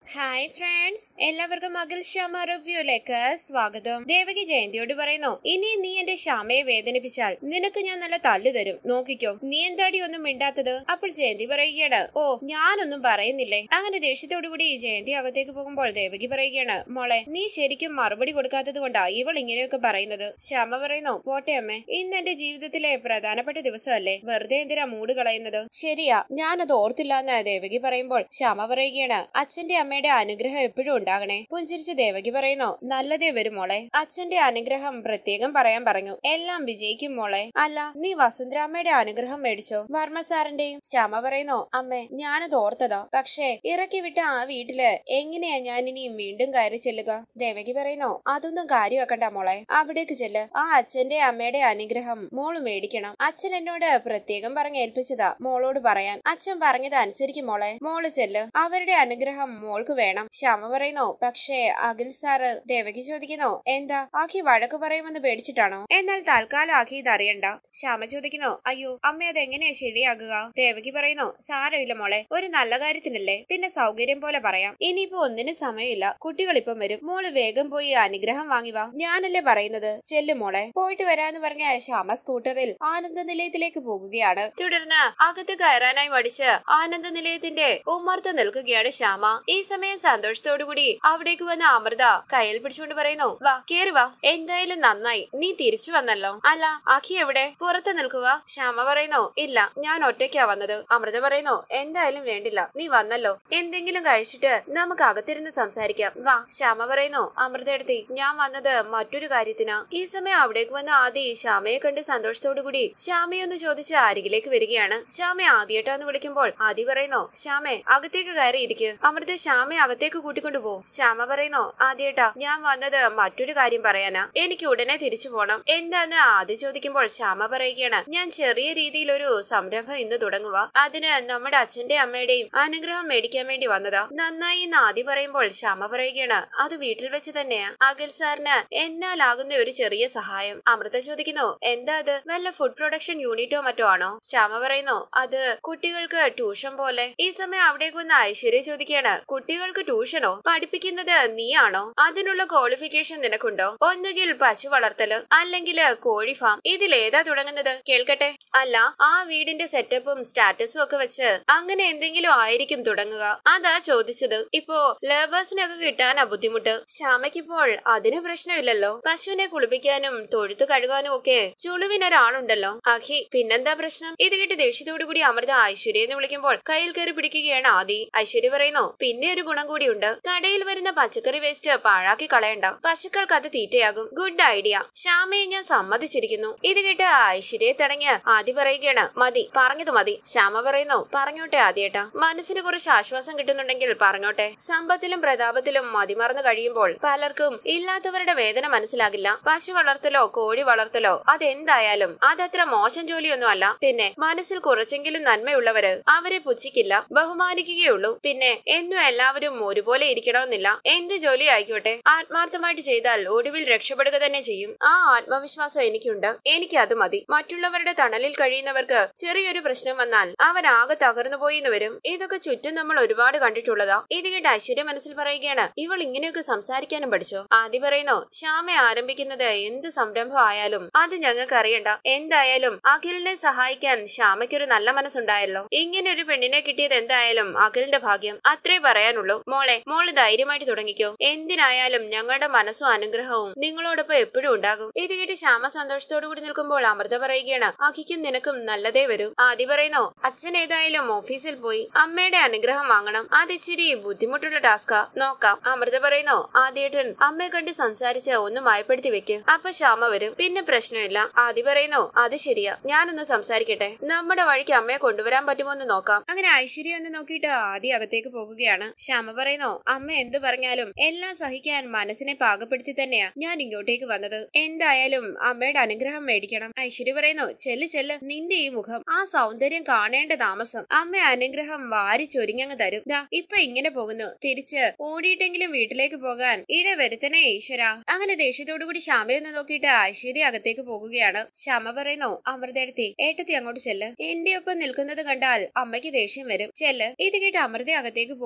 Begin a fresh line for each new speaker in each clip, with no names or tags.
hi friends എല്ലാവർക്കും അഖിൽ ശ്യാമ റിവ്യൂയിലേക്ക് സ്വാഗതം ദേവകി ജയന്തിയോട് പറയുന്നു ഇനി നീ എന്റെ ശ്യാമയെ വേദനിപ്പിച്ചാൽ നിനക്ക് ഞാൻ നല്ല തല്ല് തരും നോക്കിക്കോ നീ എന്താടി ഒന്നും മിണ്ടാത്തത് അപ്പോൾ ജയന്തി പറയുകയാണ് ഓ ഞാനൊന്നും പറയുന്നില്ലേ അങ്ങനെ ദേഷ്യത്തോടു കൂടി ജയന്തി അകത്തേക്ക് പോകുമ്പോൾ ദേവകി പറയുകയാണ് മോളെ നീ ശരിക്കും മറുപടി കൊടുക്കാത്തത് കൊണ്ടാ ഇവൾ ഇങ്ങനെയൊക്കെ പറയുന്നത് ശ്യാമ പറയുന്നു പോട്ടെ അമ്മേ ഇന്ന് എന്റെ ജീവിതത്തിലെ പ്രധാനപ്പെട്ട ദിവസമല്ലേ വെറുതെ എന്തിനാ മൂട് കളയുന്നത് ശരിയാ ഞാനത് ഓർത്തില്ല എന്ന് ദേവകി പറയുമ്പോൾ ശ്യാമ പറയുകയാണ് അച്ഛന്റെ അമ്മയുടെ അനുഗ്രഹം എപ്പോഴും ഉണ്ടാകണേ പുഞ്ചിരിച്ച് ദേവകി പറയുന്നു നല്ലതേ വരും മോളെ അച്ഛന്റെ അനുഗ്രഹം പ്രത്യേകം പറയാൻ പറഞ്ഞു എല്ലാം വിജയിക്കും മോളെ അല്ല നീ വസുന്ധരാമ്മയുടെ അനുഗ്രഹം മേടിച്ചോ വർമ്മ സാറിന്റെയും ശ്യാമ പറയുന്നു അമ്മേ ഞാനത് ഓർത്തതാ പക്ഷേ ഇറക്കി വിട്ട ആ വീട്ടില് എങ്ങനെയാ ഞാൻ ഇനി വീണ്ടും കയറി ചെല്ലുക ദേവകി പറയുന്നു അതൊന്നും കാര്യമാക്കണ്ട മോളെ അവിടേക്ക് ചെല്ല് ആ അച്ഛന്റെ അമ്മയുടെ അനുഗ്രഹം മോള് മേടിക്കണം അച്ഛൻ എന്നോട് പ്രത്യേകം പറഞ്ഞ് ഏൽപ്പിച്ചതാ മോളോട് പറയാൻ അച്ഛൻ പറഞ്ഞത് അനുസരിക്കും മോളെ മോള് ചെല്ല് അവരുടെ അനുഗ്രഹം മോൾക്ക് വേണം ശ്യാമ പറയുന്നു പക്ഷേ അഖിൽ സാറ് ദേവകി ചോദിക്കുന്നു എന്താ ആഖി വഴക്ക് പറയുമെന്ന് പേടിച്ചിട്ടാണോ എന്നാൽ തൽക്കാലം ആഖി ഇത് അറിയണ്ട ശ്യാമ ചോദിക്കുന്നു അയ്യോ അമ്മ അത് എങ്ങനെയാ ശരിയാകുക ദേവകി പറയുന്നു സാരമില്ല മോളെ ഒരു നല്ല കാര്യത്തിനല്ലേ പിന്നെ സൗകര്യം പോലെ പറയാം ഇനിയിപ്പോ ഒന്നിനും സമയമില്ല കുട്ടികൾ ഇപ്പം വരും മോള് വേഗം പോയി അനുഗ്രഹം വാങ്ങി വാ ഞാനല്ലേ പറയുന്നത് ചെല്ലു മോളെ പോയിട്ട് വരാന്ന് പറഞ്ഞ ശ്യാമ സ്കൂട്ടറിൽ ആനന്ദ നിലയത്തിലേക്ക് പോകുകയാണ് തുടർന്ന് അകത്ത് കയറാനായി മടിച്ച് ആനന്ദ നിലയത്തിന്റെ ഉമ്മർത്ത് നിൽക്കുകയാണ് ശ്യാമ ഈ സമയം സന്തോഷത്തോടുകൂടി അവിടേക്ക് വന്ന അമൃത കയ്യിൽ പിടിച്ചുകൊണ്ട് പറയുന്നു വാ കേറി വാ എന്തായാലും നന്നായി നീ തിരിച്ചു വന്നല്ലോ അല്ല അഖി എവിടെ പുറത്ത് നിൽക്കുക ശ്യാമ പറയുന്നു ഇല്ല ഞാൻ ഒറ്റയ്ക്കാ വന്നത് അമൃത പറയുന്നു എന്തായാലും വേണ്ടില്ല നീ വന്നല്ലോ എന്തെങ്കിലും കഴിച്ചിട്ട് നമുക്ക് അകത്തിരുന്ന് സംസാരിക്കാം വാ ശ്യാമ പറയുന്നു അമൃത എടുത്തി ഞാൻ വന്നത് മറ്റൊരു കാര്യത്തിനാ ഈ സമയം അവിടേക്ക് വന്ന ആദി ശ്യാമയെ കണ്ട് സന്തോഷത്തോടു കൂടി ശ്യാമയൊന്ന് ചോദിച്ച് അരികിലേക്ക് വരികയാണ് ശ്യാമ ആദ്യമായിട്ടാന്ന് വിളിക്കുമ്പോൾ ആദി പറയുന്നു ശ്യാമെ അകത്തേക്ക് കയറി ഇരിക്ക് അമൃത ശ്യാമയെ അകത്തേക്ക് കൂട്ടിക്കൊണ്ടു പോ ശ്യാമ പറയുന്നു ആദ്യേട്ടാ ഞാൻ വന്നത് മറ്റൊരു കാര്യം പറയാനാ എനിക്ക് ഉടനെ തിരിച്ചു പോണം എന്താന്ന് ആദ്യ ചോദിക്കുമ്പോൾ ശ്യാമ പറയുകയാണ് ഞാൻ ചെറിയ രീതിയിൽ ഒരു സംരംഭം ഇന്ന് തുടങ്ങുക അതിന് നമ്മുടെ അച്ഛന്റെ അമ്മയുടെയും അനുഗ്രഹം മേടിക്കാൻ വേണ്ടി വന്നതാ നന്നായി എന്ന് ആദ്യ പറയുമ്പോൾ ശ്യാമ പറയുകയാണ് അത് വീട്ടിൽ വെച്ച് തന്നെയാ അഖിൽ സാറിന് എന്നാലാകുന്ന ഒരു ചെറിയ സഹായം അമൃത ചോദിക്കുന്നു എന്താ അത് വല്ല ഫുഡ് പ്രൊഡക്ഷൻ യൂണിറ്റോ മറ്റോ ആണോ ശ്യാമ പറയുന്നു അത് കുട്ടികൾക്ക് ട്യൂഷൻ പോലെ ഈ സമയം അവിടേക്ക് വന്ന ഐശ്വര്യ ചോദിക്കുകയാണ് കുട്ടികൾക്ക് ട്യൂഷനോ പഠിപ്പിക്കുന്നത് നീയാണോ അതിനുള്ള ക്വാളിഫിക്കേഷൻ നിനക്കുണ്ടോ ഒന്നുകിൽ പശു വളർത്തല് അല്ലെങ്കിൽ കോഴി ഫാം ഇതിലേതാ തുടങ്ങുന്നത് കേൾക്കട്ടെ അല്ല ആ വീടിന്റെ സെറ്റപ്പും സ്റ്റാറ്റസും ഒക്കെ വെച്ച് അങ്ങനെ എന്തെങ്കിലും ആയിരിക്കും തുടങ്ങുക അതാ ചോദിച്ചത് ഇപ്പോ ലേബേഴ്സിനൊക്കെ കിട്ടാനാ ബുദ്ധിമുട്ട് ശ്യാമയ്ക്കിപ്പോൾ അതിന് പ്രശ്നമില്ലല്ലോ പശുവിനെ കുളിപ്പിക്കാനും തൊഴുത്ത് കഴുകാനും ഒക്കെ ചുളുവിനൊരാളുണ്ടല്ലോ അഖി പിന്നെന്താ പ്രശ്നം ഇത് കേട്ട് ദേഷ്യത്തോടു കൂടി അമൃത ഐശ്വര്യ എന്ന് വിളിക്കുമ്പോൾ കയ്യിൽ കയറി പിടിക്കുകയാണ് ആദി ഐശ്വര്യ പറയുന്നു പിന്നെ ഒരു ഗുണം കൂടിയുണ്ട് കടയിൽ വരുന്ന പച്ചക്കറി വേസ്റ്റ് പാഴാക്കി കളയണ്ട പശുക്കൾക്ക് അത് തീറ്റയാകും ഗുഡ് ഐഡിയ ശ്യാമയെ ഞാൻ സമ്മതിച്ചിരിക്കുന്നു ഇത് കേട്ട് ഐശ്വര്യയെ തടഞ്ഞ് ആദി പറയുകയാണ് മതി പറഞ്ഞത് മതി ശ്യാമ പറയുന്നു പറഞ്ഞോട്ടെ ആദ്യേട്ടാ മനസ്സിന് കുറച്ച് ആശ്വാസം കിട്ടുന്നുണ്ടെങ്കിൽ പറഞ്ഞോട്ടെ സമ്പത്തിലും പ്രതാപത്തിലും മതിമറന്നു കഴിയുമ്പോൾ പലർക്കും ഇല്ലാത്തവരുടെ വേദന മനസ്സിലാകില്ല പശു വളർത്തലോ കോഴി വളർത്തലോ അതെന്തായാലും അതത്ര മോശം ജോലിയൊന്നും അല്ല പിന്നെ മനസ്സിൽ കുറച്ചെങ്കിലും നന്മയുള്ളവര് അവരെ പുച്ഛിക്കില്ല ബഹുമാനിക്കുകയുള്ളൂ പിന്നെ എന്നും എല്ലാവരും ഒരുപോലെ ഇരിക്കണമെന്നില്ല എന്ത് ജോലി ആയിക്കോട്ടെ ആത്മാർത്ഥമായിട്ട് ചെയ്താൽ ഒടുവിൽ രക്ഷപ്പെടുക തന്നെ ചെയ്യും ആ ആത്മവിശ്വാസം എനിക്കുണ്ട് എനിക്ക് അത് മതി മറ്റുള്ളവരുടെ തണലിൽ കഴിയുന്നവർക്ക് ചെറിയൊരു പ്രശ്നം വന്നാൽ അവൻ ആകെ തകർന്നു പോയി എന്ന് വരും ഇതൊക്കെ ചുറ്റും നമ്മൾ ഒരുപാട് കണ്ടിട്ടുള്ളതാ ഇത് കേട്ട് ഐശ്വര്യ മനസ്സിൽ പറയുകയാണ് ഇവൾ ഇങ്ങനെയൊക്കെ സംസാരിക്കാനും പഠിച്ചോ ആദ്യം പറയുന്നു ശ്യാമ ആരംഭിക്കുന്നത് എന്ത് സംരംഭം ആയാലും അത് ഞങ്ങൾക്ക് അറിയണ്ട എന്തായാലും അഖിലിനെ സഹായിക്കാൻ ശ്യാമയ്ക്കൊരു നല്ല മനസ്സുണ്ടായല്ലോ ഇങ്ങനെ ഒരു പെണ്ണിനെ കിട്ടിയത് എന്തായാലും അഖിലിന്റെ ഭാഗ്യം അത്രേ പറയാനുള്ളൂ മോളെ മോള് ധൈര്യമായിട്ട് തുടങ്ങിക്കോ എന്തിനായാലും ഞങ്ങളുടെ മനസ്സും അനുഗ്രഹവും നിങ്ങളോടൊപ്പം എപ്പോഴും ഉണ്ടാകും ഇത് കേട്ട് ശ്യാമ സന്തോഷത്തോടു കൂടി നിൽക്കുമ്പോൾ അമൃത പറയുകയാണ് അഖിക്കും നിനക്കും നല്ലതേ വരൂ ആദ്യ പറയുന്നു അച്ഛൻ ഏതായാലും ഓഫീസിൽ പോയി അമ്മയുടെ അനുഗ്രഹം വാങ്ങണം അത് ഇച്ചിരി ബുദ്ധിമുട്ടുള്ള ടാസ്കാ നോക്കാം അമൃത പറയുന്നു ആദ്യേട്ടൻ അമ്മയെ കണ്ട് സംസാരിച്ച് ഒന്ന് മയപ്പെടുത്തി വെക്ക് അപ്പൊ ശ്യാമ വരും പിന്നെ പ്രശ്നമില്ല ആദ്യ പറയുന്നു അത് ശരിയാ ഞാനൊന്ന് സംസാരിക്കട്ടെ നമ്മുടെ വഴിക്ക് അമ്മയെ കൊണ്ടുവരാൻ പറ്റുമോ എന്ന് നോക്കാം അങ്ങനെ ഐശ്വര്യ ഒന്ന് നോക്കിയിട്ട് ആദ്യ അകത്തേക്ക് പോകുകയാണ് ശ്യാമ പറയുന്നു അമ്മ എന്ത് പറഞ്ഞാലും എല്ലാം സഹിക്കാൻ മനസ്സിനെ പാകപ്പെടുത്തി തന്നെയാ ഞാൻ ഇങ്ങോട്ടേക്ക് വന്നത് എന്തായാലും അമ്മയുടെ അനുഗ്രഹം മേടിക്കണം ഐശ്വര്യ പറയുന്നു ചെല്ല് ചെല്ല് നിന്റെ ഈ മുഖം ആ സൗന്ദര്യം കാണേണ്ട താമസം അമ്മ അനുഗ്രഹം വാരി ചൊരിഞ്ഞങ്ങ് തരും ദാ ഇപ്പൊ ഇങ്ങനെ പോകുന്നു തിരിച്ച് ഓടിയിട്ടെങ്കിലും വീട്ടിലേക്ക് പോകാൻ ഇട വരുത്തണേ ഈശ്വര അങ്ങനെ ദേഷ്യത്തോടുകൂടി ശ്യാമയൊന്ന് നോക്കിയിട്ട് ഐശ്വര്യ അകത്തേക്ക് പോകുകയാണ് ശ്യാമ പറയുന്നു അമൃതയെടുത്തി ഏട്ടത്തി അങ്ങോട്ട് ചെല്ല് എന്റെ ഒപ്പം നിൽക്കുന്നത് കണ്ടാൽ അമ്മയ്ക്ക് ദേഷ്യം വരും ചെല്ല് ഇത് കേട്ട് അമൃത അകത്തേക്ക് പോകുകയാണ്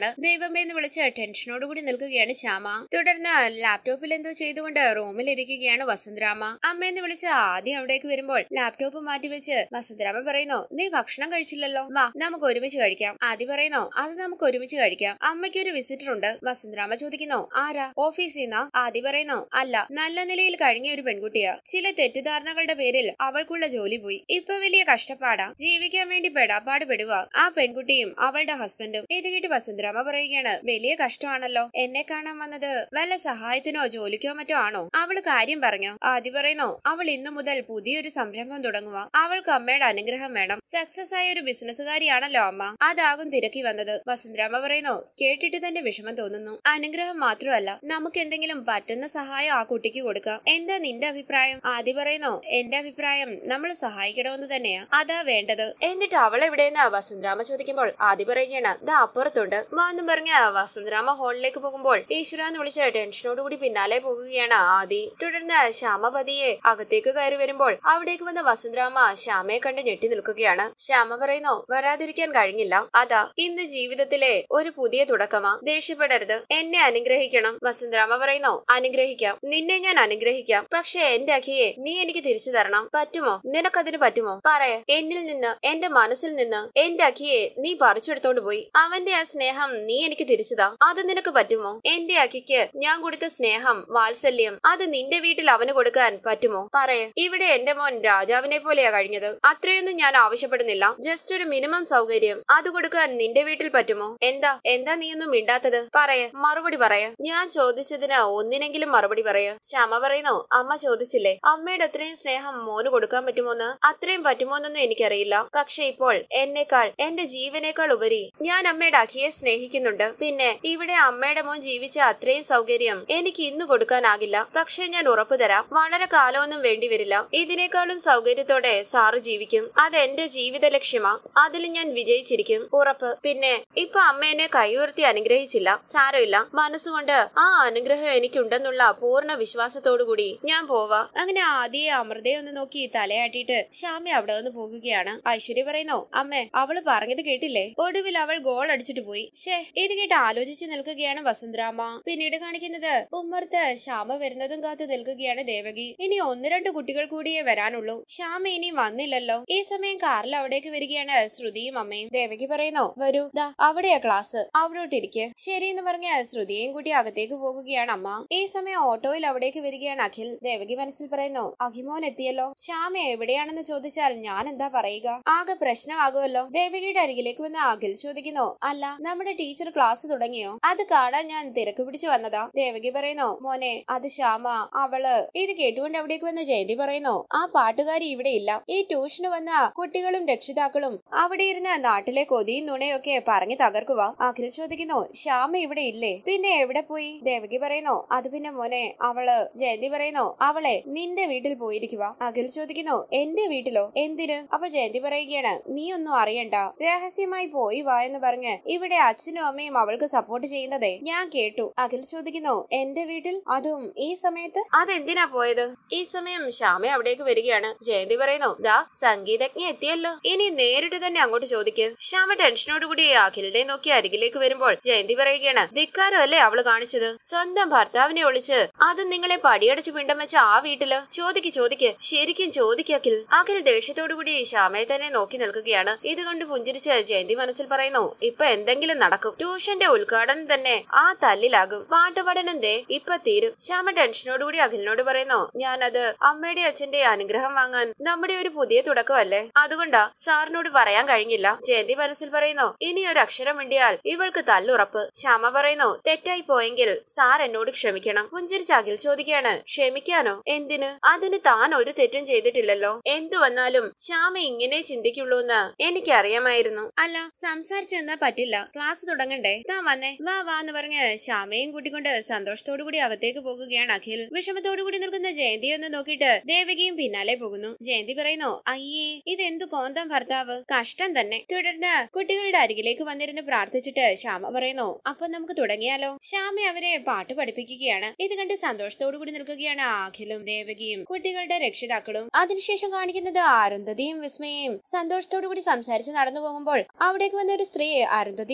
കേൾക്കുന്നുണ്ട് ദൈവമേ എന്ന് വിളിച്ച് ടെൻഷനോടുകൂടി നിൽക്കുകയാണ് ശ്യാമ തുടർന്ന് ലാപ്ടോപ്പിൽ എന്തോ ചെയ്തുകൊണ്ട് റൂമിൽ ഇരിക്കുകയാണ് വസന്തരാമ അമ്മയെന്ന് വിളിച്ച് ആദ്യം അവിടേക്ക് വരുമ്പോൾ ലാപ്ടോപ്പ് മാറ്റിവെച്ച് വസന്തരാമ പറയുന്നു നീ ഭക്ഷണം കഴിച്ചില്ലല്ലോ വാ നമുക്ക് ഒരുമിച്ച് കഴിക്കാം ആദ്യം പറയുന്നു അത് നമുക്ക് ഒരുമിച്ച് കഴിക്കാം അമ്മയ്ക്ക് ഒരു വിസിറ്റർ ഉണ്ട് വസന്തരാമ ചോദിക്കുന്നു ആരാ ഓഫീസിൽ നിന്നാ ആദ്യം പറയുന്നു അല്ല നല്ല നിലയിൽ കഴിഞ്ഞ ഒരു പെൺകുട്ടിയാ ചില തെറ്റിദ്ധാരണകളുടെ പേരിൽ അവൾക്കുള്ള ജോലി പോയി ഇപ്പൊ വലിയ കഷ്ടപ്പാടാ ജീവിക്കാൻ വേണ്ടി പെടാപ്പാട് പെടുക ആ പെൺകുട്ടിയും അവളുടെ ഹസ്ബൻഡും ഇത് കേട്ട് വസുന്ധരാമ പറയുകയാണ് വലിയ കഷ്ടമാണല്ലോ എന്നെ കാണാൻ വന്നത് വല്ല സഹായത്തിനോ ജോലിക്കോ മറ്റോ ആണോ അവള് കാര്യം പറഞ്ഞു ആദ്യം പറയുന്നു അവൾ ഇന്നു മുതൽ പുതിയൊരു സംരംഭം തുടങ്ങുക അവൾക്ക് അമ്മയുടെ അനുഗ്രഹം വേണം സക്സസ് ആയ ഒരു ബിസിനസ്സുകാരിയാണല്ലോ അമ്മ അതാകും തിരക്കി വന്നത് വസുന്ധരാമ പറയുന്നു കേട്ടിട്ട് തന്നെ വിഷമം തോന്നുന്നു അനുഗ്രഹം മാത്രമല്ല നമുക്ക് എന്തെങ്കിലും പറ്റുന്ന സഹായം ആ കുട്ടിക്ക് കൊടുക്കാം എന്താ നിന്റെ അഭിപ്രായം ആദ്യം പറയുന്നു എന്റെ അഭിപ്രായം നമ്മൾ സഹായിക്കണമെന്ന് തന്നെയാ അതാ വേണ്ടത് എന്നിട്ട് അവൾ എവിടെയെന്ന് വസുന്ധരാമ ചോദിക്കുമ്പോൾ ആദ്യം പറയുകയാണ് ദാ അപ്പുറത്തുണ്ട് വാ എന്നും പറഞ്ഞ വസുന്ധരാമ ഹോളിലേക്ക് പോകുമ്പോൾ ഈശ്വര എന്ന് വിളിച്ച് ടെൻഷനോടുകൂടി പിന്നാലെ പോകുകയാണ് ആദി തുടർന്ന് ശ്യാമപതിയെ അകത്തേക്ക് കയറി വരുമ്പോൾ അവിടേക്ക് വന്ന വസുന്ധരാമ ശ്യാമയെ കണ്ട് ഞെട്ടി നിൽക്കുകയാണ് ശ്യാമ പറയുന്നു വരാതിരിക്കാൻ കഴിഞ്ഞില്ല അതാ ഇന്ന് ജീവിതത്തിലെ ഒരു പുതിയ തുടക്കമാ ദേഷ്യപ്പെടരുത് എന്നെ അനുഗ്രഹിക്കണം വസുന്ധരാമ പറയുന്നു അനുഗ്രഹിക്കാം നിന്നെ ഞാൻ അനുഗ്രഹിക്കാം പക്ഷെ എന്റെ അഖിയെ നീ എനിക്ക് തിരിച്ചു തരണം പറ്റുമോ നിനക്കതിന് പറ്റുമോ പറയ എന്നിൽ നിന്ന് എന്റെ മനസ്സിൽ നിന്ന് എന്റെ അഖിയെ നീ പറിച്ചെടുത്തോണ്ട് പോയി അവന്റെ ആ സ്നേഹം നീ എനിക്ക് തിരിച്ചുതാ അത് നിനക്ക് പറ്റുമോ എന്റെ അഖിക്ക് ഞാൻ കൊടുത്ത സ്നേഹം വാത്സല്യം അത് നിന്റെ വീട്ടിൽ അവന് കൊടുക്കാൻ പറ്റുമോ പറയ ഇവിടെ എന്റെ മോൻ രാജാവിനെ പോലെയാ കഴിഞ്ഞത് അത്രയൊന്നും ഞാൻ ആവശ്യപ്പെടുന്നില്ല ജസ്റ്റ് ഒരു മിനിമം സൗകര്യം അത് കൊടുക്കാൻ നിന്റെ വീട്ടിൽ പറ്റുമോ എന്താ എന്താ നീയൊന്നും മിണ്ടാത്തത് പറയ മറുപടി പറയ ഞാൻ ചോദിച്ചതിന് ഒന്നിനെങ്കിലും മറുപടി പറയ ശ്യാമ പറയുന്നു അമ്മ ചോദിച്ചില്ലേ അമ്മയുടെ അത്രയും സ്നേഹം മോന് കൊടുക്കാൻ പറ്റുമോന്ന് അത്രയും പറ്റുമോന്നൊന്നും എനിക്കറിയില്ല പക്ഷെ ഇപ്പോൾ എന്നെക്കാൾ എന്റെ ജീവനേക്കാൾ ഉപരി ഞാൻ അമ്മയുടെ അഖിയെ സ്നേഹിക്കുന്നുണ്ട് പിന്നെ ഇവിടെ അമ്മയുടെ മോൻ ജീവിച്ച അത്രയും സൗകര്യം എനിക്ക് ഇന്ന് കൊടുക്കാനാകില്ല പക്ഷെ ഞാൻ ഉറപ്പു തരാം വളരെ കാലമൊന്നും വേണ്ടി വരില്ല ഇതിനേക്കാളും സൗകര്യത്തോടെ സാറ് ജീവിക്കും അത് എന്റെ ജീവിത ലക്ഷ്യമാ അതിൽ ഞാൻ വിജയിച്ചിരിക്കും ഉറപ്പ് പിന്നെ ഇപ്പൊ അമ്മ എന്നെ കൈയുയർത്തി അനുഗ്രഹിച്ചില്ല സാരമില്ല മനസ്സുകൊണ്ട് ആ അനുഗ്രഹം എനിക്കുണ്ടെന്നുള്ള പൂർണ്ണ വിശ്വാസത്തോടുകൂടി ഞാൻ പോവാ അങ്ങനെ ആദ്യ അമൃതയെ ഒന്ന് നോക്കി തലയാട്ടിയിട്ട് ശ്യാമ അവിടെ നിന്ന് പോകുകയാണ് ഐശ്വര്യ പറയുന്നു അമ്മേ അവള് പറഞ്ഞത് കേട്ടില്ലേ ഒടുവിൽ അവൾ ഗോൾ അടിച്ചിട്ട് പോയി ഷേ ഇത് കേട്ട് ആലോചിച്ച് നിൽക്കുകയാണ് വസുന്ധരാമ പിന്നീട് കാണിക്കുന്നത് ഉമ്മർത്ത് ശ്യാമ വരുന്നതും കാത്ത് നിൽക്കുകയാണ് ദേവകി ഇനി ഒന്ന് രണ്ട് കുട്ടികൾ കൂടിയേ വരാനുള്ളൂ ശ്യാമ ഇനി വന്നില്ലല്ലോ ഈ സമയം കാറിൽ അവിടേക്ക് വരികയാണ് ശ്രുതിയും അമ്മയും ദേവകി പറയുന്നു വരൂ ദാ അവിടെയാ ക്ലാസ് അവിടോട്ടിരിക്കെ ശരി എന്ന് പറഞ്ഞ ശ്രുതിയെയും കൂട്ടി അകത്തേക്ക് പോകുകയാണ് അമ്മ ഈ സമയം ഓട്ടോയിൽ അവിടേക്ക് വരികയാണ് അഖിൽ ദേവകി മനസ്സിൽ പറയുന്നു അഖിമോൻ എത്തിയല്ലോ ശ്യാമ എവിടെയാണെന്ന് ചോദിച്ചാൽ ഞാൻ എന്താ പറയുക ആകെ പ്രശ്നമാകുമല്ലോ ദേവകിയുടെ അരികിലേക്ക് വന്ന അഖിൽ ചോദിക്കുന്നു അല്ല നമ്മുടെ ടീച്ചർ ക്ലാസ് തുടങ്ങിയോ അത് കാണാൻ ഞാൻ തിരക്ക് പിടിച്ചു വന്നതാ ദേവകി പറയുന്നു മോനെ അത് ശ്യാമ അവള് ഇത് കേട്ടുകൊണ്ട് അവിടേക്ക് വന്ന ജയന്തി പറയുന്നു ആ പാട്ടുകാരി ഇവിടെ ഇല്ല ഈ ട്യൂഷന് വന്ന കുട്ടികളും രക്ഷിതാക്കളും അവിടെ ഇരുന്ന് നാട്ടിലെ കൊതിയും നുണയൊക്കെ പറഞ്ഞു തകർക്കുക അഖിൽ ചോദിക്കുന്നു ശ്യാമ ഇവിടെ ഇല്ലേ പിന്നെ എവിടെ പോയി ദേവകി പറയുന്നു അത് പിന്നെ മോനെ അവള് ജയന്തി പറയുന്നു അവളെ നിന്റെ വീട്ടിൽ പോയിരിക്കുക അഖിൽ ചോദിക്കുന്നു എന്റെ വീട്ടിലോ എന്തിന് അപ്പോൾ ജയന്തി പറയുകയാണ് നീ ഒന്നും അറിയണ്ട രഹസ്യമായി പോയി വാ എന്ന് പറഞ്ഞ് ഇവിടെ അച്ഛനും അമ്മയും അവൾക്ക് സപ്പോർട്ട് ചെയ്യുന്നതേ ഞാൻ കേട്ടു അഖിൽ ചോദിക്കുന്നു എന്റെ വീട്ടിൽ അതും ഈ സമയത്ത് അതെന്തിനാ പോയത് ഈ സമയം ശ്യാമ അവിടേക്ക് വരികയാണ് ജയന്തി പറയുന്നു ദാ സംഗീതജ്ഞ എത്തിയല്ലോ ഇനി നേരിട്ട് തന്നെ അങ്ങോട്ട് ചോദിക്ക് ശ്യാമ ടെൻഷനോടുകൂടി അഖിലിനെ നോക്കി അരികിലേക്ക് വരുമ്പോൾ ജയന്തി പറയുകയാണ് ധിക്കാരം അല്ലേ അവള് കാണിച്ചത് സ്വന്തം ഭർത്താവിനെ ഒളിച്ച് അതും നിങ്ങളെ പടിയടച്ച് പിണ്ടം വെച്ച ആ വീട്ടില് ചോദിക്ക് ചോദിക്ക് ശരിക്കും ചോദിക്ക് അഖിൽ അഖിൽ ദേഷ്യത്തോടുകൂടി ശ്യാമയെ തന്നെ നോക്കി നിൽക്കുകയാണ് ഇത് കൊണ്ട് പുഞ്ചിരിച്ച് ജയന്തി മനസ്സിൽ പറയുന്നു ഇപ്പൊ എന്തെങ്കിലും നടക്കും ട്യൂഷന്റെ ഉദ്ഘാടനം തന്നെ ആ തല്ലിലാകും പാട്ടുപഠനം ദേ ഇപ്പൊ തീരും ശ്യാമ ടെൻഷനോടുകൂടി അഖിലിനോട് പറയുന്നു ഞാനത് അമ്മയുടെ അച്ഛന്റെ അനുഗ്രഹം വാങ്ങാൻ നമ്മുടെ ഒരു പുതിയ തുടക്കമല്ലേ അതുകൊണ്ടാ സാറിനോട് പറയാൻ കഴിഞ്ഞില്ല ജയന്തി മനസ്സിൽ പറയുന്നു ഇനി ഒരു അക്ഷരം മിണ്ടിയാൽ ഇവൾക്ക് തല്ലുറപ്പ് ശ്യാമ പറയുന്നു തെറ്റായി പോയെങ്കിൽ സാർ എന്നോട് ക്ഷമിക്കണം പുഞ്ചിരിച്ച് അഖിൽ ചോദിക്കുകയാണ് ക്ഷമിക്കാനോ എന്തിന് അതിന് താൻ ഒരു തെറ്റും ചെയ്തിട്ടില്ലല്ലോ എന്തു വന്നാലും ശ്യാമ ഇങ്ങനെ ചിന്തിക്കുള്ളൂ എന്ന് എനിക്കറിയാമായിരുന്നു അല്ല സംസാരിച്ചു തന്നാ പറ്റില്ല ക്ലാസ് തുടങ്ങണ്ടേ താൻ വന്നേ വാ വാ എന്ന് പറഞ്ഞ് ശ്യാമയും കൂട്ടിക്കൊണ്ട് സന്തോഷത്തോടു കൂടി അകത്തേക്ക് പോകുകയാണ് അഖിൽ വിഷമത്തോടു കൂടി നിൽക്കുന്ന ജയന്തി ഒന്ന് നോക്കിയിട്ട് ദേവകിയും പിന്നാലെ പോകുന്നു ജയന്തി പറയുന്നു അയ്യേ ഇതെന്തു കോന്തം ഭർത്താവ് കഷ്ടം തന്നെ തുടർന്ന് കുട്ടികളുടെ അരികിലേക്ക് വന്നിരുന്ന് പ്രാർത്ഥിച്ചിട്ട് ശ്യാമ പറയുന്നു അപ്പൊ നമുക്ക് തുടങ്ങിയാലോ ശ്യാമ അവരെ പാട്ട് പഠിപ്പിക്കുകയാണ് ഇത് കണ്ട് സന്തോഷത്തോടു കൂടി നിൽക്കുകയാണ് അഖിലും ദേവകിയും കുട്ടികളുടെ രക്ഷിതാക്കളും അതിനുശേഷം കാണിക്കുന്നത് അരുന്ധതിയും വിസ്മയും സന്തോഷത്തോടു കൂടി സംസാരിച്ച് നടന്നു പോകുമ്പോൾ അവിടേക്ക് വന്ന ഒരു സ്ത്രീ അരുന്ധതി മേഡം എന്ന്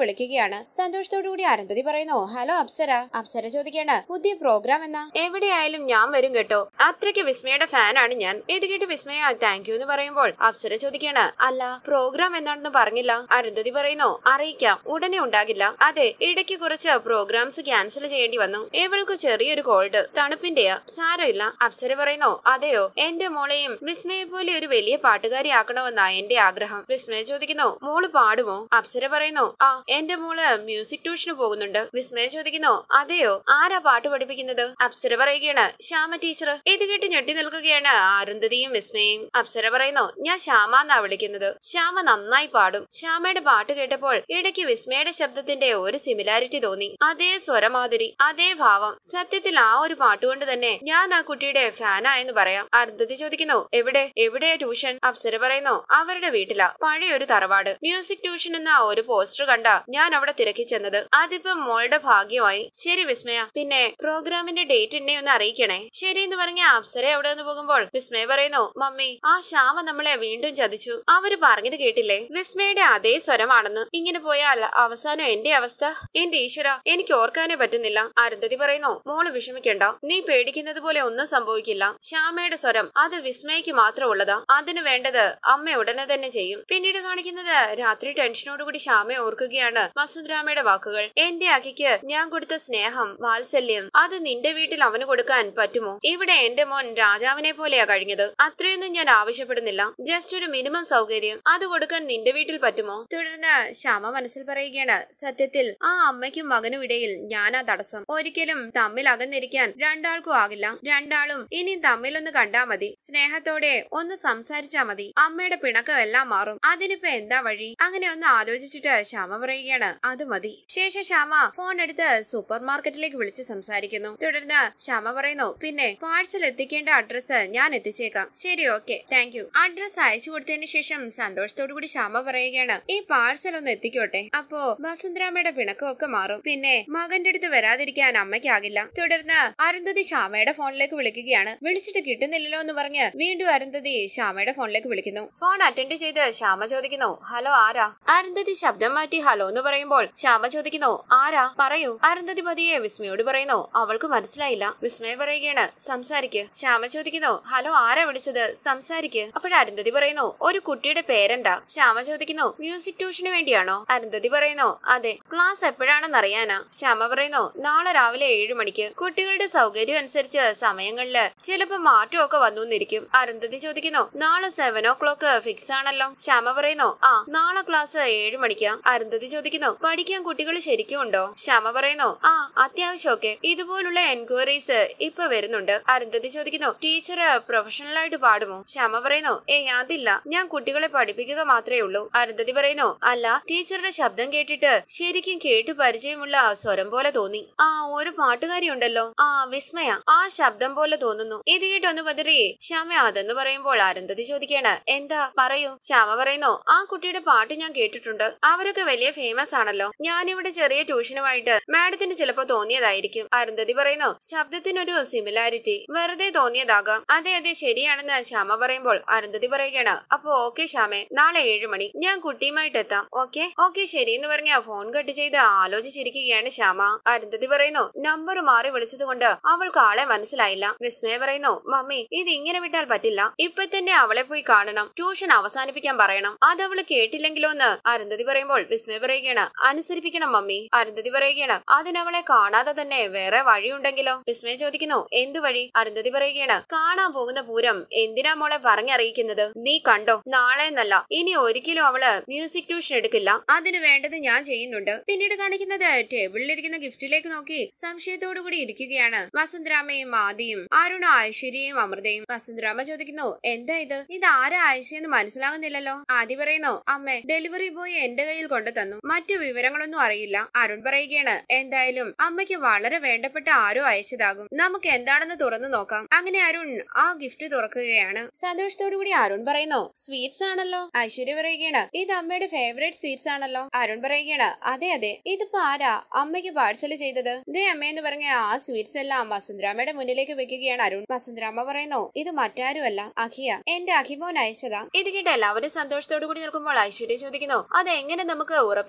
വിളിക്കുകയാണ് സന്തോഷത്തോടു കൂടി അരുന്ധതി പറയുന്നു ഹലോ അപ്സര അപ്സര ചോദിക്കാണ് പുതിയ പ്രോഗ്രാം എന്നാ എവിടെയായാലും ഞാൻ വരും കേട്ടോ അത്രയ്ക്ക് വിസ്മയുടെ ഫാനാണ് ഞാൻ ഇത് കേട്ട് വിസ്മയ താങ്ക് യു എന്ന് പറയുമ്പോൾ അപ്സര ചോദിക്കാണ് അല്ല പ്രോഗ്രാം എന്താണെന്ന് പറഞ്ഞില്ല അരുന്ധതി പറയുന്നു അറിയിക്കാം ഉടനെ ഉണ്ടാകില്ല അതെ ഇടയ്ക്ക് കുറച്ച് പ്രോഗ്രാംസ് ക്യാൻസൽ ചെയ്യേണ്ടി വന്നു ഇവൾക്ക് ചെറിയൊരു കോൾഡ് തണുപ്പിന്റെയാ സാരമില്ല അപ്സര പറയുന്നു അതെയോ എന്റെ മോളെയും വിസ്മയെ പോലെ ഒരു വലിയ പാട്ടുകാരിയാക്കണമെന്നാ എന്റെ ആഗ്രഹം വിസ്മയ ചോദിക്കുന്നു മോള് പാടുമോ അപ്സര പറയുന്നു ആ എന്റെ മോള് മ്യൂസിക് ട്യൂഷന് പോകുന്നുണ്ട് വിസ്മയ ചോദിക്കുന്നു അതെയോ ആരാ പാട്ട് പഠിപ്പിക്കുന്നത് അപ്സര പറയുകയാണ് ശ്യാമ ടീച്ചർ ഇത് കേട്ട് ഞെട്ടി നിൽക്കുകയാണ് അരുന്ധതിയും വിസ്മയും അപ്സര പറയുന്നു ഞാൻ ശ്യാമ എന്നാ വിളിക്കുന്നത് ശ്യാമ നന്നായി പാടും ശ്യാമയുടെ പാട്ട് കേട്ടപ്പോൾ ഇടയ്ക്ക് വിസ്മയുടെ ശബ്ദത്തിന്റെ ഒരു സിമിലാരിറ്റി തോന്നി അതേ സ്വരമാതിരി അതേ ഭാവം സത്യത്തിൽ ആ ഒരു പാട്ടുകൊണ്ട് തന്നെ ഞാൻ ആ കുട്ടിയുടെ ഫാനായെന്ന് പറയാം അരുന്ധതി ചോദിക്കുന്നു എവിടെ എവിടെയാ ട്യൂഷൻ അപ്സര പറയുന്നു അവരുടെ വീട്ടിലാ പഴയൊരു തറവാട് മ്യൂസിക് ട്യൂഷൻ എന്ന ഒരു പോസ്റ്റർ കണ്ട ഞാൻ അവിടെ തിരക്കി ചെന്നത് അതിപ്പം മോളുടെ ഭാഗ്യമായി ശരി വിസ്മയ പിന്നെ പ്രോഗ്രാമിന്റെ ഡേറ്റ് എന്നെ ഒന്ന് അറിയിക്കണേ ശരി എന്ന് പറഞ്ഞ അപ്സര അവിടെ നിന്ന് പോകുമ്പോൾ വിസ്മയ പറയുന്നു മമ്മി ആ ശ്യാമ നമ്മളെ വീണ്ടും ചതിച്ചു അവര് പറഞ്ഞത് കേട്ടില്ലേ വിസ്മയുടെ അതേ സ്വരമാണെന്ന് ഇങ്ങനെ പോയാൽ അവസാനം എന്റെ അവസ്ഥ എന്റെ ഈശ്വര എനിക്ക് ഓർക്കാനേ പറ്റുന്നില്ല അരുന്ധതി പറയുന്നു മോള് വിഷമിക്കണ്ട നീ പേടിക്കുന്നത് പോലെ ഒന്നും സംഭവിക്കില്ല ശ്യാമയുടെ സ്വരം അത് വിസ്മയക്ക് മാത്രമുള്ളതാ അതിന് വേണ്ടത് അമ്മ ഉടനെ തന്നെ ചെയ്യും പിന്നീട് കാണിക്കുന്നത് രാത്രി ടെൻഷനോടുകൂടി ശ്യാമയെ ഓർക്കുകയാണ് വസുന്ധരാമയുടെ വാക്കുകൾ എന്റെ അഖിക്ക് ഞാൻ കൊടുത്ത സ്നേഹം വാത്സല്യം അത് നിന്റെ വീട്ടിൽ അവന് കൊടുക്കാൻ പറ്റുമോ ഇവിടെ എന്റെ മോൻ രാജാവിനെ പോലെയാ കഴിഞ്ഞത് അത്രയൊന്നും ഞാൻ ആവശ്യപ്പെടുന്നില്ല ജസ്റ്റ് ഒരു മിനിമം സൗകര്യം അത് കൊടുക്കാൻ നിന്റെ വീട്ടിൽ പറ്റുമോ തുടർന്ന് ശ്യാമ മനസ്സിൽ പറയുകയാണ് സത്യത്തിൽ ആ അമ്മയ്ക്കും മകനും ഇടയിൽ ഞാനാ തടസ്സം ഒരിക്കലും തമ്മിൽ അകന്നിരിക്കാൻ രണ്ടാൾക്കും ആകില്ല രണ്ടാളും ഇനി തമ്മിലൊന്ന് കണ്ടാ മതി സ്നേഹത്തോടെ ഒന്ന് സംസാരിച്ചാ മതി അമ്മയുടെ പിണക്കം എല്ലാം മാറും അതിനിപ്പോ എന്താ വഴി അങ്ങനെ ഒന്ന് ആലോചിച്ചിട്ട് ശ്യാമ പറയുകയാണ് അത് മതി ശേഷം ശ്യാമ ഫോൺ എടുത്ത് സൂപ്പർ മാർക്കറ്റിലേക്ക് വിളിച്ച് സംസാരിക്കുന്നു തുടർന്ന് ശ്യാമ പറയുന്നു പിന്നെ പാഴ്സൽ എത്തിക്കേണ്ട അഡ്രസ്സ് ഞാൻ എത്തിച്ചേക്കാം ശരി ഓക്കെ താങ്ക് യു അഡ്രസ് അയച്ചു കൊടുത്തതിന് ശേഷം സന്തോഷത്തോടു കൂടി ശ്യാമ പറയുകയാണ് ഈ പാഴ്സൽ ഒന്ന് എത്തിക്കോട്ടെ അപ്പോ വസുന്ധരാമയുടെ പിണക്കമൊക്കെ മാറും പിന്നെ മകന്റെ അടുത്ത് വരാതിരിക്കാൻ അമ്മയ്ക്കാകില്ല തുടർന്ന് അരുന്ധതി ശ്യാമയുടെ ഫോണിലേക്ക് വിളിക്കുകയാണ് വിളിച്ചിട്ട് കിട്ടുന്നില്ലല്ലോ എന്ന് പറഞ്ഞ് വീണ്ടും അരുന്ധതി ശ്യാമയുടെ ഫോണിലേക്ക് വിളിക്കുന്നു ഫോൺ അറ്റൻഡ് ചെയ്ത് ശ്യാമ ചോദിക്കുന്നു ഹലോ ആരാ അരുന്ധതി ശബ്ദം മാറ്റി ഹലോ എന്ന് പറയുമ്പോൾ ശ്യാമ ചോദിക്കുന്നു ആരാ പറയൂ അരുന്ധതി പതിയെ വിസ്മയോട് പറയുന്നു അവൾക്ക് മനസ്സിലായില്ല വിസ്മയ പറയുകയാണ് സംസാരിക്ക് ശ്യാമ ചോദിക്കുന്നു ഹലോ ആരാ വിളിച്ചത് സംസാരിക്ക് അപ്പോൾ അരുന്ധതി പറയുന്നു ഒരു കുട്ടിയുടെ പേരെന്താ ശ്യാമ ചോദിക്കുന്നു മ്യൂസിക് ട്യൂഷന് വേണ്ടിയാണോ അരുന്ധതി പറയുന്നു അതെ ക്ലാസ് എപ്പോഴാണെന്ന് അറിയാനാ ശ്യാമ പറയുന്നു നാളെ രാവിലെ ഏഴു മണിക്ക് കുട്ടികളുടെ സൗകര്യം അനുസരിച്ച് സമയങ്ങളില് ചിലപ്പോ മാറ്റമൊക്കെ വന്നു എന്നിരിക്കും അരുന്ധതി ചോദിക്കുന്നു നാളെ സെവൻ ഓ ക്ലോക്ക് ഫിക്സ് ആണല്ലോ ശ്യാമ പറയുന്നു ആ നാളെ ക്ലാസ് ഏഴു മണിക്കാ അരുന്ധതി ചോദിക്കുന്നു പഠിക്കാൻ കുട്ടികൾ ശരിക്കും ഉണ്ടോ ശ്യാമ പറയുന്നു ആ അത്യാവശ്യമൊക്കെ ഇതുപോലുള്ള എൻക്വയറീസ് ഇപ്പൊ വരുന്നുണ്ട് അരുന്ധതി ചോദിക്കുന്നു ടീച്ചർ പ്രൊഫഷണൽ ആയിട്ട് പാടുമോ ശ്യാമ പറയുന്നു ഏയ് അതില്ല ഞാൻ കുട്ടികളെ പഠിപ്പിക്കുക മാത്രമേ ഉള്ളൂ അരുന്ധതി പറയുന്നു അല്ല ടീച്ചറുടെ ശബ്ദം കേട്ടിട്ട് ശരിക്കും കേട്ടു പരിചയമുള്ള സ്വരം പോലെ തോന്നി ആ ഒരു പാട്ടുകാരി ഉണ്ടല്ലോ ആ വിസ്മയ ആ ശബ്ദം പോലെ തോന്നുന്നു ഇത് കേട്ടൊന്ന് പതിറി ശ്യാമ അതെന്ന് പറയുമ്പോൾ അരുന്ധതി ചോദിക്കാണ് എന്താ പറയൂ ശ്യാമ പറയുന്നു ആ കുട്ടിയുടെ പാട്ട് ഞാൻ കേട്ടിട്ടുണ്ട് അവരൊക്കെ വലിയ ഫേമസ് ആണല്ലോ ഞാനിവിടെ ചെറിയ ട്യൂഷനുമായിട്ട് മാഡത്തിന് ചിലപ്പോ തോന്നിയതായിരിക്കും അരുന്ധതി പറയുന്നു ശബ്ദത്തിനൊരു സിമിലാരിറ്റി വെറുതെ തോന്നിയതാകാം അതെ അതെ ശരിയാണെന്ന് ശ്യാമ പറയുമ്പോൾ അരുന്ധതി പറയുകയാണ് അപ്പൊ ഓക്കെ ശ്യാമെ നാളെ ഏഴു മണി ഞാൻ കുട്ടിയുമായിട്ട് എത്താം ഓക്കെ ഓക്കെ ശരി എന്ന് പറഞ്ഞ ഫോൺ കട്ട് ചെയ്ത് ആലോചിച്ചിരിക്കുകയാണ് ശ്യാമ അരുന്ധതി പറയുന്നു നമ്പർ മാറി വിളിച്ചതുകൊണ്ട് അവൾക്ക് ആളെ മനസ്സിലായില്ല വിസ്മയ പറയുന്നു മമ്മി ഇത് ഇങ്ങനെ വിട്ടാൽ പറ്റില്ല ഇപ്പൊ തന്നെ അവളെ പോയി കാണണം ട്യൂഷൻ അവസാനിപ്പിക്കാൻ പറയണം അത് അവള് കേട്ടില്ലെങ്കിലോ എന്ന് അരുന്ധതി പറയുമ്പോൾ വിസ്മയ പറയുകയാണ് അനുസരിപ്പിക്കണം മമ്മി അരുന്ധതി പറയുകയാണ് അതിനവളെ കാണാതെ തന്നെ വേറെ വഴിയുണ്ടെങ്കിലോ വിസ്മയ ചോദിക്കുന്നു എന്തു വഴി അരുന്ധതി പറയുകയാണ് കാണാൻ പോകുന്ന പൂരം എന്തിനാ മോളെ പറഞ്ഞറിയിക്കുന്നത് നീ കണ്ടോ നാളെ എന്നല്ല ഇനി ഒരിക്കലും അവള് മ്യൂസിക് ട്യൂഷൻ എടുക്കില്ല അതിന് വേണ്ടത് ഞാൻ ചെയ്യുന്നുണ്ട് പിന്നീട് കാണിക്കുന്നത് ടേബിളിലിരിക്കുന്ന ഗിഫ്റ്റിലേക്ക് നോക്കി സംശയത്തോടു കൂടി ഇരിക്കുകയാണ് വസുന്ധരാമയും ആദിയും അരുണ ഐശ്വര്യയും അമൃതയും വസുന്ധരാമ ചോദിക്കുന്നു എന്താ ഇത് ഇത് ആരാ അയച്ചെന്ന് മനസ്സിലാകുന്നില്ലല്ലോ ആദി പറയുന്നു അമ്മേ ഡെലിവറി ബോയ് എന്റെ കയ്യിൽ കൊണ്ടു തന്നു മറ്റു വിവരങ്ങളൊന്നും അറിയില്ല അരുൺ പറയുകയാണ് എന്തായാലും അമ്മയ്ക്ക് വളരെ വേണ്ടപ്പെട്ട ആരോ അയച്ചതാകും നമുക്ക് എന്താണെന്ന് തുറന്നു നോക്കാം അങ്ങനെ അരുൺ ആ ഗിഫ്റ്റ് തുറക്കുകയാണ് സന്തോഷത്തോടു കൂടി അരുൺ പറയുന്നു സ്വീറ്റ്സ് ആണല്ലോ ഐശ്വര്യ പറയുകയാണ് ഇത് അമ്മയുടെ ഫേവറേറ്റ് സ്വീറ്റ്സ് ആണല്ലോ അരുൺ പറയുകയാണ് അതെ അതെ ഇതിപ്പോ ആരാ അമ്മയ്ക്ക് പാഴ്സൽ ചെയ്തത് ദേ അമ്മയെന്ന് പറഞ്ഞ ആ സ്വീറ്റ്സ് എല്ലാം വസുന്ധരാമയുടെ മുന്നിലേക്ക് വെക്കുകയാണ് അരുൺ വസുന്ധരാമ പറയുന്നു ഇത് മറ്റാരുമല്ല അഖിയ എന്റെ അഖിമോൻ അയച്ചതാ ഇത് കേട്ട് എല്ലാവരും സന്തോഷത്തോടു കൂടി നിൽക്കുമ്പോൾ ഐശ്വര്യ ചോദിക്കുന്നു അത് എങ്ങനെ നമുക്ക്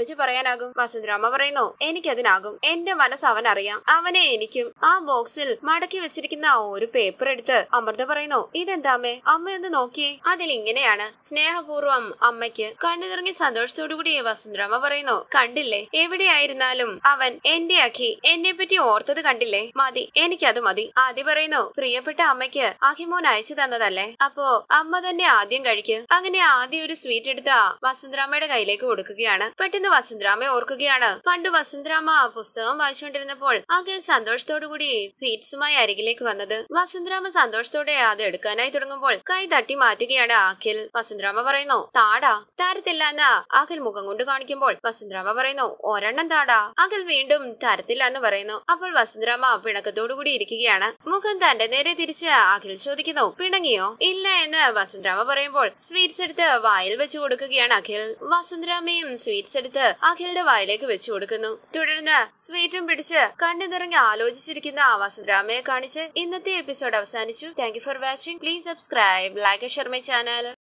ഉറപ്പിച്ചു പറയാനാകും വസുന്ധരാമ പറയുന്നു എനിക്കതിനാകും എന്റെ മനസ്സ് അവൻ അറിയാം അവനെ എനിക്കും ആ ബോക്സിൽ മടക്കി വെച്ചിരിക്കുന്ന ആ ഒരു പേപ്പർ എടുത്ത് അമൃത പറയുന്നു ഇതെന്താമേ അമ്മയൊന്ന് നോക്കിയേ അതിൽ ഇങ്ങനെയാണ് സ്നേഹപൂർവ്വം അമ്മയ്ക്ക് കണ്ണു നിറങ്ങി സന്തോഷത്തോടു കൂടി വസുന്ധരാമ പറയുന്നു കണ്ടില്ലേ എവിടെയായിരുന്നാലും അവൻ എന്റെ അഖി എന്നെ പറ്റി ഓർത്തത് കണ്ടില്ലേ മതി എനിക്കത് മതി ആദ്യ പറയുന്നു പ്രിയപ്പെട്ട അമ്മയ്ക്ക് അഖിമോൻ അയച്ചു തന്നതല്ലേ അപ്പോ അമ്മ തന്നെ ആദ്യം കഴിക്ക് അങ്ങനെ ആദ്യം ഒരു സ്വീറ്റ് എടുത്ത വസുന്ധരാമയുടെ കയ്യിലേക്ക് കൊടുക്കുകയാണ് പെട്ടെന്ന് വസുന്ധരാമ ഓർക്കുകയാണ് പണ്ട് വസുന്ധരാമ പുസ്തകം വായിച്ചുകൊണ്ടിരുന്നപ്പോൾ അഖിൽ സന്തോഷത്തോടു കൂടി സ്വീറ്റ്സുമായി അരികിലേക്ക് വന്നത് വസുന്ധരാമ സന്തോഷത്തോടെ അത് എടുക്കാനായി തുടങ്ങുമ്പോൾ കൈ തട്ടി മാറ്റുകയാണ് അഖിൽ വസുന്ധരാമ പറയുന്നു താടാ തരത്തില്ല എന്ന് അഖിൽ മുഖം കൊണ്ട് കാണിക്കുമ്പോൾ വസുന്ധരാമ പറയുന്നു ഒരെണ്ണം താടാ അഖിൽ വീണ്ടും തരത്തില്ല എന്ന് പറയുന്നു അപ്പോൾ വസുന്ധരാമ പിണക്കത്തോടു കൂടി ഇരിക്കുകയാണ് മുഖം തന്റെ നേരെ തിരിച്ച് അഖിൽ ചോദിക്കുന്നു പിണങ്ങിയോ ഇല്ല എന്ന് വസുന്ധരാമ പറയുമ്പോൾ സ്വീറ്റ്സ് എടുത്ത് വായിൽ വെച്ച് കൊടുക്കുകയാണ് അഖിൽ വസുന്ധരാമയും സ്വീറ്റ്സ് എടുത്ത് അഖിലിന്റെ വായിലേക്ക് വെച്ചു കൊടുക്കുന്നു തുടർന്ന് സ്വീറ്റും പിടിച്ച് കണ്ണു നിറങ്ങി ആലോചിച്ചിരിക്കുന്ന വസുന്ധരാമയെ കാണിച്ച് ഇന്നത്തെ എപ്പിസോഡ് അവസാനിച്ചു thank you for watching please subscribe like share my channel